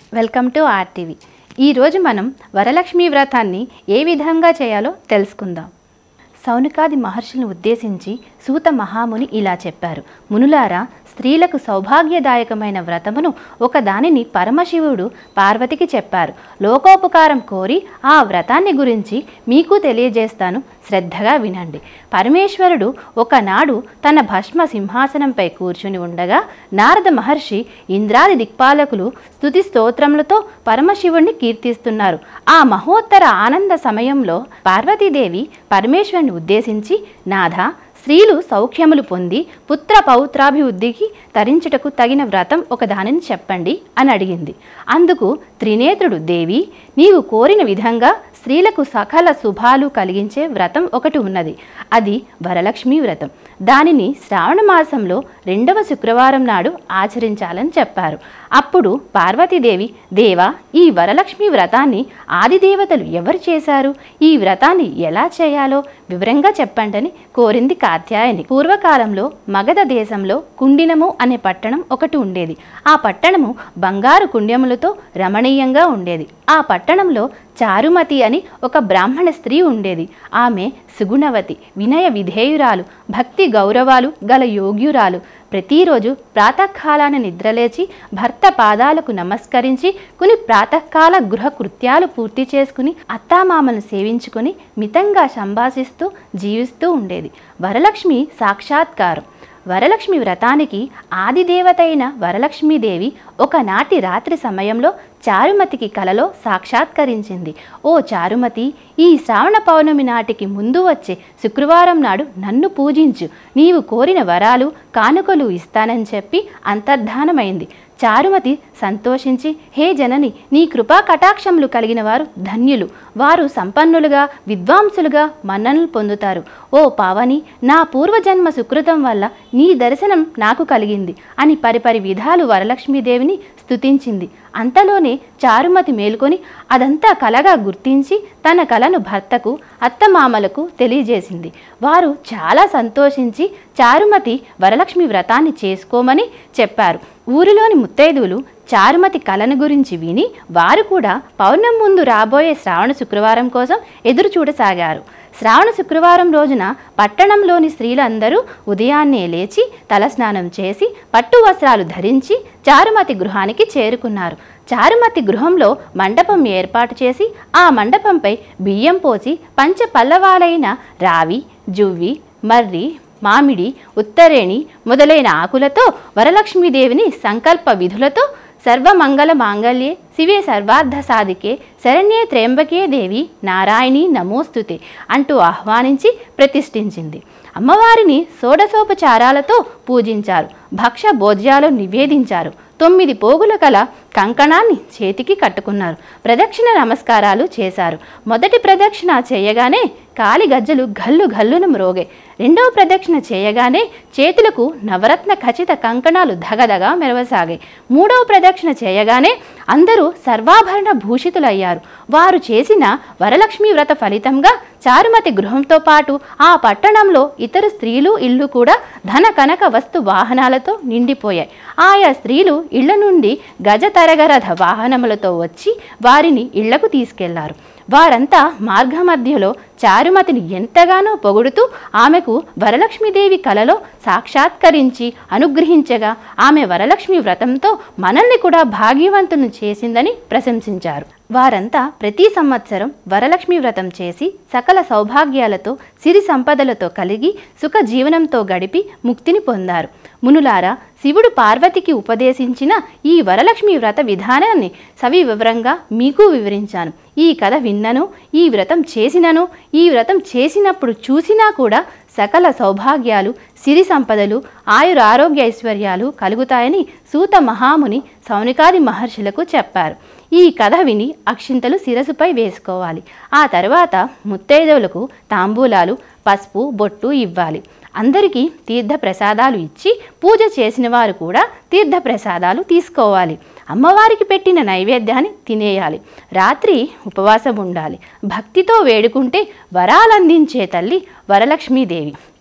welcome to RTV ఈరోజు మనం వరలక్ష్మి వ్రతాన్ని ఏ విధంగా చేయాలో తెలుసుకుందాం సౌనకాది మహర్షులను ఉద్దేశించి సూత మహాముని ఇలా చెప్పారు మునులారా స్త్రీలకు సౌభాగ్యదాయకమైన వ్రతమును ఒక దానిని పరమశివుడు పార్వతికి చెప్పారు లోకోపకారం కోరి ఆ వ్రతాన్ని గురించి మీకు తెలియజేస్తాను శ్రద్ధగా వినండి పరమేశ్వరుడు ఒకనాడు తన భస్మ సింహాసనంపై కూర్చుని ఉండగా నారద మహర్షి ఇంద్రాది దిక్పాలకులు స్తుతి స్తోత్రములతో పరమశివుణ్ణి కీర్తిస్తున్నారు ఆ మహోత్తర ఆనంద సమయంలో పార్వతీదేవి పరమేశ్వరుని ఉద్దేశించి నాథ స్త్రీలు సౌఖ్యములు పొంది పుత్ర పౌత్రాభివృద్ధికి తరించుటకు తగిన వ్రతం ఒక దానిని చెప్పండి అని అడిగింది అందుకు త్రినేత్రుడు దేవి నీవు కోరిన విధంగా స్త్రీలకు సకల శుభాలు కలిగించే వ్రతం ఒకటి ఉన్నది అది వరలక్ష్మి వ్రతం దానిని శ్రావణ మాసంలో రెండవ శుక్రవారం నాడు ఆచరించాలని చెప్పారు అప్పుడు పార్వతీదేవి దేవా ఈ వరలక్ష్మి వ్రతాన్ని ఆదిదేవతలు ఎవరు చేశారు ఈ వ్రతాన్ని ఎలా చేయాలో వివరంగా చెప్పండని కోరింది కాత్యాయని పూర్వకాలంలో మగధ దేశంలో కుండినము అనే పట్టణం ఒకటి ఉండేది ఆ పట్టణము బంగారు కుండ్యములతో రమణీయంగా ఉండేది ఆ పట్టణంలో చారుమతి అని ఒక బ్రాహ్మణ స్త్రీ ఉండేది ఆమె సుగుణవతి వినయ విధేయురాలు భక్తి గౌరవాలు గల యోగ్యురాలు ప్రతిరోజు ప్రాతకాలాన నిద్రలేచి భర్త పాదాలకు నమస్కరించి కొన్ని ప్రాతకాల గృహ కృత్యాలు పూర్తి చేసుకుని అత్తామామలను సేవించుకుని మితంగా సంభాషిస్తూ జీవిస్తూ ఉండేది వరలక్ష్మి సాక్షాత్కారం వరలక్ష్మి వ్రతానికి ఆదిదేవత అయిన వరలక్ష్మీదేవి ఒకనాటి రాత్రి సమయంలో చారుమతికి కలలో సాక్షాత్కరించింది ఓ చారుమతి ఈ శ్రావణ పౌర్ణమి నాటికి ముందు వచ్చే శుక్రవారం నాడు నన్ను పూజించు నీవు కోరిన వరాలు కానుకలు ఇస్తానని చెప్పి అంతర్ధానమైంది చారుమతి సంతోషించి హే జనని నీ కృపా కటాక్షములు కలిగిన వారు ధన్యులు వారు సంపన్నులుగా విద్వాంసులుగా మన్ననలు పొందుతారు ఓ పావని నా పూర్వజన్మ సుకృతం వల్ల నీ దర్శనం నాకు కలిగింది అని పరిపరి విధాలు వరలక్ష్మీదేవిని స్తుతించింది అంతలోనే చారుమతి మేలుకొని అదంతా కలగా గుర్తించి తన కలను భర్తకు అత్తమామలకు తెలియజేసింది వారు చాలా సంతోషించి చారుమతి వరలక్ష్మి వ్రతాన్ని చేసుకోమని చెప్పారు ఊరిలోని ముత్తైదువులు చారుమతి కలను గురించి విని వారు కూడా పౌర్ణమి ముందు రాబోయే శ్రావణ శుక్రవారం కోసం ఎదురు చూడసాగారు శ్రావణ శుక్రవారం రోజున పట్టణంలోని స్త్రీలందరూ ఉదయాన్నే లేచి తలస్నానం చేసి పట్టు వస్త్రాలు ధరించి చారుమతి గృహానికి చేరుకున్నారు చారుమతి గృహంలో మండపం ఏర్పాటు చేసి ఆ మండపంపై బియ్యం పోసి పంచ పల్లవాలైన రావి జువ్వి మర్రి మామిడి ఉత్తరేణి మొదలైన ఆకులతో వరలక్ష్మీదేవిని సంకల్ప విధులతో సర్వమంగళ మాంగళ్యే శివే సర్వార్థ సాధికే శరణ్యే త్ర్యంబకే దేవి నారాయణి నమోస్తుతే అంటూ ఆహ్వానించి ప్రతిష్ఠించింది అమ్మవారిని షోడశోపచారాలతో పూజించారు భక్ష భోజ్యాలు నివేదించారు తొమ్మిది పోగుల కల కంకణాన్ని చేతికి కట్టుకున్నారు ప్రదక్షిణ నమస్కారాలు చేశారు మొదటి ప్రదక్షిణ చేయగానే కాలి గజ్జలు గల్లు గల్లున మ్రోగాయి రెండవ ప్రదక్షిణ చేయగానే చేతులకు నవరత్న ఖచ్చిత కంకణాలు ధగధగా మెరవసాగాయి మూడవ ప్రదక్షిణ చేయగానే అందరూ సర్వాభరణ భూషితులయ్యారు వారు చేసిన వరలక్ష్మి వ్రత ఫలితంగా చారుమతి గృహంతో పాటు ఆ పట్టణంలో ఇతర స్త్రీలు ఇల్లు కూడా ధన కనక వస్తు వాహనాలతో నిండిపోయాయి ఆయా స్త్రీలు ఇళ్ల నుండి గజ తరగరథ వాహనములతో వచ్చి వారిని ఇళ్లకు తీసుకెళ్లారు వారంతా మార్గమధ్యలో చారుమతిని ఎంతగానో పొగుడుతూ ఆమెకు వరలక్ష్మీదేవి కలలో సాక్షాత్కరించి అనుగ్రహించగా ఆమె వరలక్ష్మి వ్రతంతో మనల్ని కూడా భాగ్యవంతులను చేసిందని ప్రశంసించారు వారంతా ప్రతి సంవత్సరం వరలక్ష్మి వ్రతం చేసి సకల సౌభాగ్యాలతో సిరి సంపదలతో కలిగి సుఖ జీవనంతో గడిపి ముక్తిని పొందారు మునులారా శివుడు పార్వతికి ఉపదేశించిన ఈ వరలక్ష్మి వ్రత విధానాన్ని సవివరంగా మీకు వివరించాను ఈ కథ విన్నను ఈ వ్రతం చేసినను ఈ వ్రతం చేసినప్పుడు చూసినా కూడా సకల సౌభాగ్యాలు సిరి సంపదలు ఆయుర ఆరోగ్య ఐశ్వర్యాలు కలుగుతాయని సూత మహాముని సౌనికాది మహర్షులకు చెప్పారు ఈ కథ విని అక్షింతలు శిరసుపై వేసుకోవాలి ఆ తర్వాత ముత్తైదవులకు తాంబూలాలు పసుపు బొట్టు ఇవ్వాలి అందరికీ తీర్థ ప్రసాదాలు ఇచ్చి పూజ చేసిన వారు కూడా తీర్థ ప్రసాదాలు తీసుకోవాలి అమ్మవారికి పెట్టిన నైవేద్యాన్ని తినేయాలి రాత్రి ఉపవాసం ఉండాలి భక్తితో వేడుకుంటే వరాలందించే తల్లి వరలక్ష్మీదేవి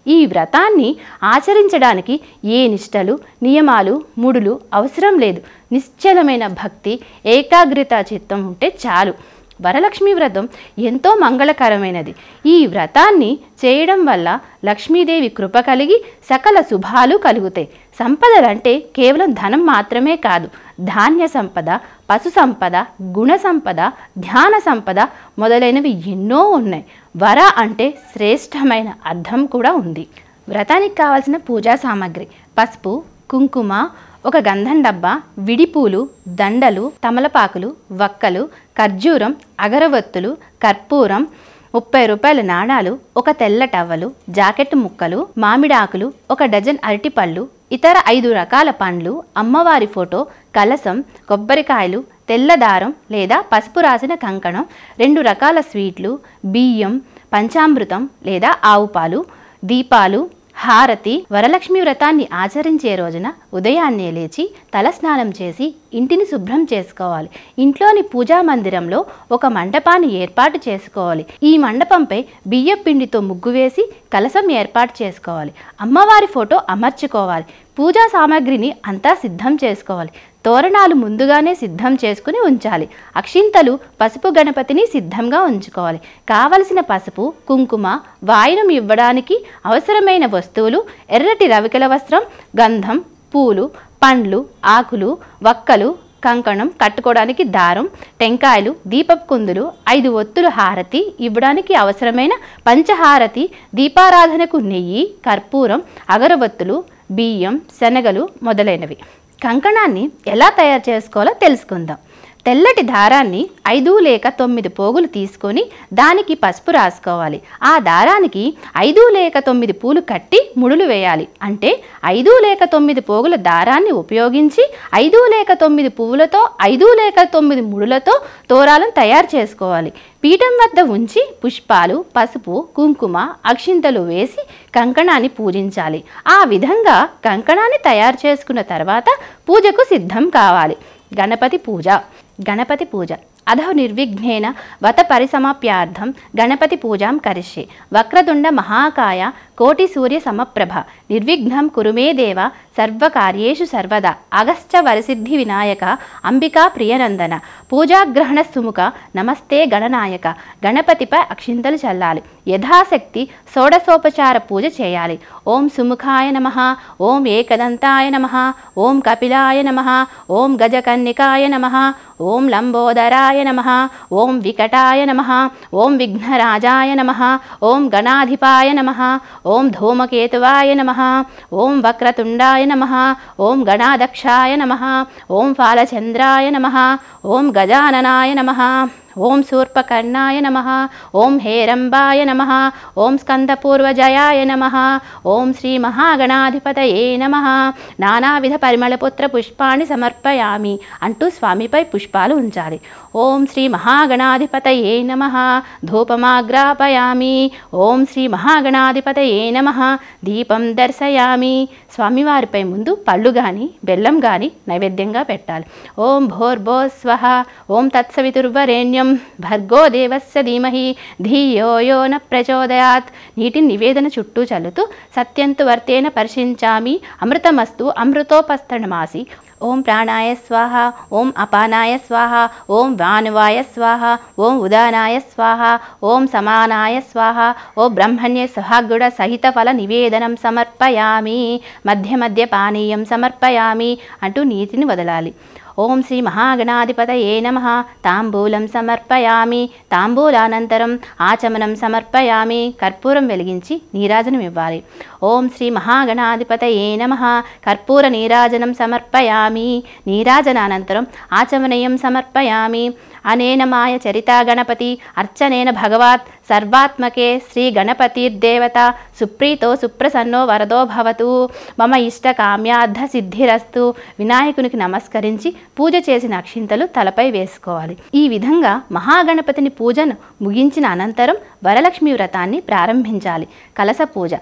ఈ వ్రతాన్ని ఆచరించడానికి ఏ నిష్టలు నియమాలు ముడులు అవసరం లేదు నిశ్చలమైన భక్తి ఏకాగ్రత చిత్తం ఉంటే చాలు వరలక్ష్మి వ్రతం ఎంతో మంగళకరమైనది ఈ వ్రతాన్ని చేయడం వల్ల లక్ష్మీదేవి కృప కలిగి సకల శుభాలు కలుగుతాయి సంపదలంటే కేవలం ధనం మాత్రమే కాదు ధాన్య సంపద పశు సంపద గుణ సంపద ధ్యాన సంపద మొదలైనవి ఎన్నో ఉన్నాయి వర అంటే శ్రేష్టమైన అర్థం కూడా ఉంది వ్రతానికి కావాల్సిన పూజా సామాగ్రి పసుపు కుంకుమ ఒక గంధం డబ్బా విడిపూలు దండలు తమలపాకులు వక్కలు ఖర్జూరం అగరవత్తులు కర్పూరం ముప్పై రూపాయల నాణాలు ఒక తెల్ల టవ్వలు జాకెట్ ముక్కలు మామిడాకులు ఒక డజన్ అరటిపళ్ళు ఇతర ఐదు రకాల పండ్లు అమ్మవారి ఫోటో కలసం కొబ్బరికాయలు తెల్ల దారం లేదా పసుపు రాసిన కంకణం రెండు రకాల స్వీట్లు బియ్యం పంచామృతం లేదా ఆవు పాలు దీపాలు హారతి వరలక్ష్మి వ్రతాన్ని ఆచరించే రోజున ఉదయాన్నే లేచి తలస్నానం చేసి ఇంటిని శుభ్రం చేసుకోవాలి ఇంట్లోని పూజా మందిరంలో ఒక మండపాన్ని ఏర్పాటు చేసుకోవాలి ఈ మండపంపై బియ్యం పిండితో ముగ్గు వేసి కలసం ఏర్పాటు చేసుకోవాలి అమ్మవారి ఫోటో అమర్చుకోవాలి పూజా సామాగ్రిని అంతా సిద్ధం చేసుకోవాలి తోరణాలు ముందుగానే సిద్ధం చేసుకుని ఉంచాలి అక్షింతలు పసుపు గణపతిని సిద్ధంగా ఉంచుకోవాలి కావలసిన పసుపు కుంకుమ వాయినం ఇవ్వడానికి అవసరమైన వస్తువులు ఎర్రటి రవికల వస్త్రం గంధం పూలు పండ్లు ఆకులు వక్కలు కంకణం కట్టుకోవడానికి దారం టెంకాయలు దీపపు కుందులు ఐదు ఒత్తుల హారతి ఇవ్వడానికి అవసరమైన పంచహారతి దీపారాధనకు నెయ్యి కర్పూరం అగరవత్తులు బియ్యం శనగలు మొదలైనవి కంకణాన్ని ఎలా తయారు చేసుకోవాలో తెలుసుకుందాం తెల్లటి దారాన్ని ఐదు లేక తొమ్మిది పోగులు తీసుకొని దానికి పసుపు రాసుకోవాలి ఆ దారానికి ఐదు లేక తొమ్మిది పూలు కట్టి ముడులు వేయాలి అంటే ఐదు లేక తొమ్మిది పోగుల దారాన్ని ఉపయోగించి ఐదు లేక తొమ్మిది పువ్వులతో ఐదు లేక తొమ్మిది ముడులతో తోరాలను తయారు చేసుకోవాలి పీఠం వద్ద ఉంచి పుష్పాలు పసుపు కుంకుమ అక్షింతలు వేసి కంకణాన్ని పూజించాలి ఆ విధంగా కంకణాన్ని తయారు చేసుకున్న తర్వాత పూజకు సిద్ధం కావాలి గణపతి పూజ గణపతి పూజ అధో నిర్విఘ్నేన వత పరిసమాప్యార్థం గణపతి పూజాం కరిష్యే వక్రతుండ మహాకాయ కోటి సూర్య సమప్రభ నిర్విఘ్నం కురుమే దేవ సర్వకార్యేషు సర్వదా అగశ్చ వరసిద్ధి వినాయక అంబికా ప్రియనందన పూజాగ్రహణ సుముఖ నమస్తే గణనాయక గణపతిపై అక్షింతలు చల్లాలి యథాశక్తి షోడశోపచార పూజ చేయాలి ఓం సుముఖాయ నమ ఓం ఏకదంతాయ నమ ఓం కపిలాయ నమ ఓం గజకన్నికాయ నమ ఓం లంబోదరాయ నమ ఓం వికటాయ నమ ఓం విఘ్నరాజాయ నమ ఓం గణాధిపాయ నమ ఓం ధూమకేతువాయ నమ ఓం వక్రతుండాయ నమ ఓం గణాదక్షాయ నమ ఓం ఫాలచంద్రాయ నమ ఓం గజాననాయ నమ ఓం శూర్పకర్ణాయ నమ ఓం హేరంబాయ నమ ఓం స్కందపూర్వజయాయ నమ ఓం శ్రీ మహాగణాధిపతయే నమ నానావిధ పరిమళపుత్ర పుష్పాన్ని సమర్పయామి అంటూ స్వామిపై పుష్పాలు ఉంచాలి ఓం శ్రీ మహాగణాధిపతయే నమ ధూపమాగ్రాపయామి ఓం శ్రీ మహాగణాధిపతయే నమ దీపం దర్శయామి స్వామివారిపై ముందు పళ్ళు కానీ బెల్లం కానీ నైవేద్యంగా పెట్టాలి ఓం భోర్భో స్వహ ఓం తత్సవితుర్వరేణ్యం భర్గో దేవస్య ధీమహి ధియో యో న ప్రచోదయాత్ నీటిని నివేదన చుట్టూ చల్లుతూ సత్యంతు వర్తేన పరిశించామి అమృతమస్తు అమృతోపస్తనమాసి ఓం ప్రాణాయ స్వాహ ఓం అపానాయ స్వాహ ఓం వానువాయ స్వాహ ఓం ఉదానాయ స్వాహ ఓం సమానాయ స్వాహ ఓ బ్రహ్మణ్య సహాగుడ సహిత ఫల నివేదనం సమర్పయామి మధ్య మధ్య పానీయం సమర్పయామి అంటూ నీతిని వదలాలి ఓం శ్రీ మహాగణాధిపతయే నమ తాంబూలం సమర్పయామి తాంబూలానంతరం ఆచమనం సమర్పయామి కర్పూరం వెలిగించి నీరాజనం ఇవ్వాలి ఓం శ్రీ మహాగణాధిపతయే నమ కర్పూర నీరాజనం సమర్పయామి నీరాజనానంతరం ఆచమనీయం సమర్పయామి అనేన మాయ చరితా గణపతి అర్చనేన భగవాత్ సర్వాత్మకే శ్రీ గణపతిర్దేవత సుప్రీతో సుప్రసన్నో వరదో భవతు మమ ఇష్ట కామ్యార్థ సిద్ధిరస్తు వినాయకునికి నమస్కరించి పూజ చేసిన అక్షింతలు తలపై వేసుకోవాలి ఈ విధంగా మహాగణపతిని పూజను ముగించిన అనంతరం వరలక్ష్మి వ్రతాన్ని ప్రారంభించాలి కలస పూజ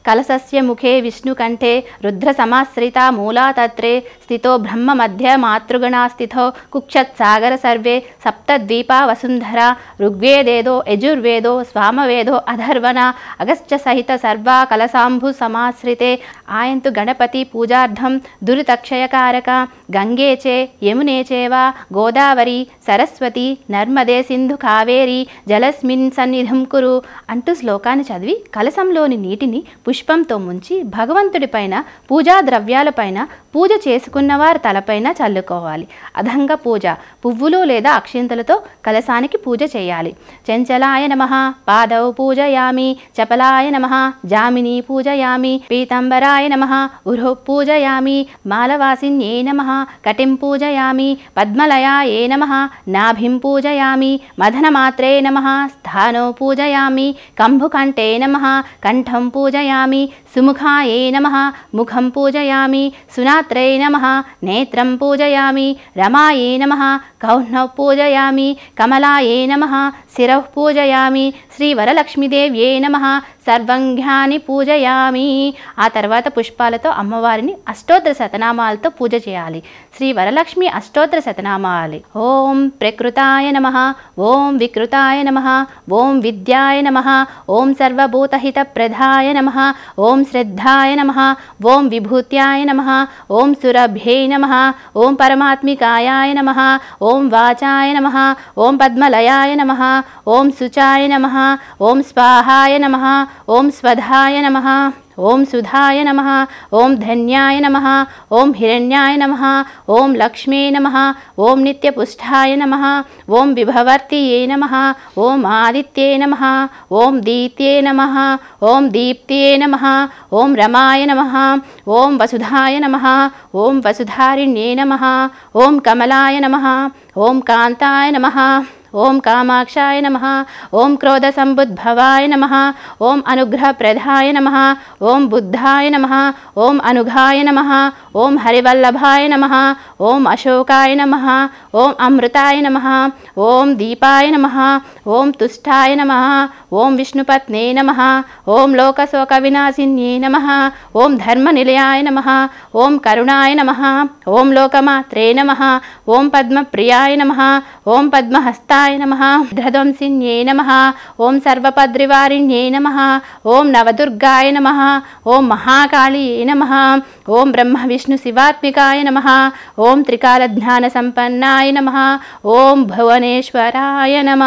కలసస్య ముఖే విష్ణుకంఠే రుద్ర సమాశ్రిత మూలాతత్రే స్థితో బ్రహ్మ మధ్య మాతృగణా స్థితో కుక్షత్ సాగర సర్వే సప్తద్వీపా వసుంధర ఋగ్వేదేదో యజుర్వేదో స్వామవేదో అధర్వణ అగస్త్య సహిత సర్వా కలసాంబు సమాశ్రితే ఆయంతు గణపతి పూజార్థం దురితక్షయకారక గంగే చే యమునే చేవ గోదావరి సరస్వతి నర్మదే సింధు కావేరి జలస్మిన్ సన్నిధం కురు అంటూ శ్లోకాన్ని చదివి కలశంలోని నీటిని పుష్పంతో ముంచి భగవంతుడిపైన పూజా ద్రవ్యాలపైన పూజ చేసుకున్నవారి తలపైన చల్లుకోవాలి అధంగ పూజ పువ్వులు లేదా అక్షింతలతో కలశానికి పూజ చేయాలి చెంచలాయ నమ పాదౌ పూజయామి చపలాయ నమ జామిని పూజయామి పీతాంబరాయ నమ ఉరో పూజయామి మాలవాసిన్యే నమ కటిం పూజయామి పద్మలయాయే నమ నాభిం పూజయామి మదనమాత్రే నమ స్థానో పూజయామి కంభుకంఠే నమ కంఠం పూజయామి సుముఖాయే నమ ముఖం పూజయామి సునాత్రే నమ నేత్రం పూజయామి రమాయే నమ కౌహ్నౌ పూజయామి కమలాయే నమ శిరః పూజయామి శ్రీ వరలక్ష్మీదేవ్యే నమ సర్వంఘ్యాని పూజయామి ఆ తర్వాత పుష్పాలతో అమ్మవారిని అష్టోత్తర శతనామాలతో పూజ చేయాలి శ్రీ వరలక్ష్మి అష్టోత్తర శతనామాలి ఓం ప్రకృతాయ నమ ఓం వికృతాయ నమ ఓం విద్యాయ నమ ఓం సర్వభూతహిత ప్రదాయ నమ ఓం శ్రద్ధాయ నమ ఓం విభూత్యాయ నమ ఓం సురభ్యై నమ ఓం పరమాత్మికాయాయ నమ ఓం వాచాయ నమ ఓం పద్మలయాయ నమ ఓం శుచాయ నమ ఓం స్వాహాయ నమ ఓం స్వధాయ నమ ఓం సుధాయ నమ ఓం ధన్యాయ నమ ఓం హిరణ్యాయ నమ ఓం లక్ష్మీ నమ ఓం నిత్యపుష్టాయ నమ ఓం విభవర్తియే నమ ఓం ఆదిత్యే నమ ఓం దీత్యే నమ ఓం దీప్త్యే నమ ఓం రమాయ నమ ఓం వసుధాయ నమ ఓం వసుధారిణ్యే నమ ఓం కమలాయ నమ ఓం కాంతాయ నమ ఓం కామాక్షాయ నమ ఓం క్రోధ సంబుద్భవాయ నమ ఓం అనుగ్రహప్రదాయ నమ ఓం బుద్ధాయ నమ ఓం అనుఘాయ నమ ఓం హరివల్లభాయ నమ ఓం అశోకాయ నమ ఓం అమృతాయ నమ ఓం దీపాయ నమ ఓం తుష్టాయ నమ ఓం విష్ణుపత్నే నమ ఓం లోకశోక వినాశిన్యే నమ ఓం ధర్మనిలయాయ నమ ఓం కరుణాయ నమ ఓం లోకమాత్రే నమ ఓం పద్మప్రియాయ నమ ఓం పద్మహస్తాయ నమ ధ్రధ్వంసిన్యే నమ ఓం సర్వపద్రివారిణ్యే నమ ఓం నవదుర్గాయ నమ ఓం మహాకాళీయే నమ ఓం బ్రహ్మ విష్ణు శివాత్మికాయ నమ ఓం త్రికాలజ్ఞాన సంపన్నాయ నమ ఓం భువనేశ్వరాయ నమ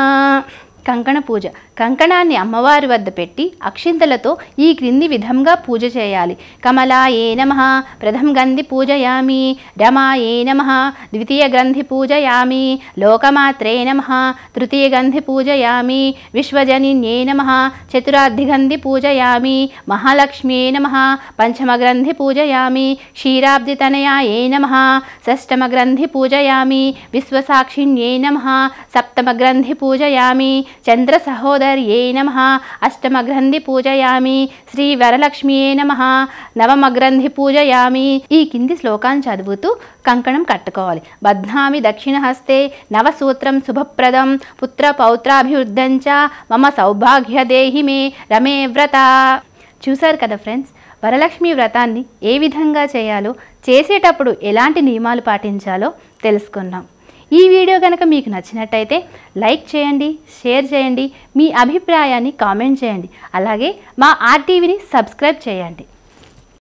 కంకణ పూజ కంకణాన్ని అమ్మవారి వద్ద పెట్టి అక్షింతలతో ఈ క్రింది విధంగా పూజ చేయాలి కమలాయే నమ ప్రథమ గంధి పూజయామి రమాయే నమ ద్వితీయ గంధి పూజయామి లోకమాత్రే నమ తృతీయ గంధి పూజయామి విశ్వజనిన్యే నమ చతురాధిగంధి పూజయామి మహాలక్ష్మ్యే నమ పంచమగ్రంథి పూజయామి క్షీరాబ్దితనయాయే నమ షష్టమగ్రంథి పూజయామి విశ్వసాక్షిణ్యే నమ సప్తమగ్రంథి పూజయామి చంద్ర సహోదర్యే నమ అష్టమగ్రంథి పూజయామి శ్రీ వరలక్ష్మియే నమ నవమగ్రంథి పూజయామి ఈ కింది శ్లోకాన్ని చదువుతూ కంకణం కట్టుకోవాలి బధ్నామి దక్షిణ హస్తే నవసూత్రం శుభప్రదం పుత్ర పౌత్రాభివృద్ధంచ మమ సౌభాగ్యదేహి మే రమే వ్రత చూశారు కదా ఫ్రెండ్స్ వరలక్ష్మి వ్రతాన్ని ఏ విధంగా చేయాలో చేసేటప్పుడు ఎలాంటి నియమాలు పాటించాలో తెలుసుకున్నాం ఈ వీడియో కనుక మీకు నచ్చినట్టయితే లైక్ చేయండి షేర్ చేయండి మీ అభిప్రాయాన్ని కామెంట్ చేయండి అలాగే మా ఆర్టీవీని సబ్స్క్రైబ్ చేయండి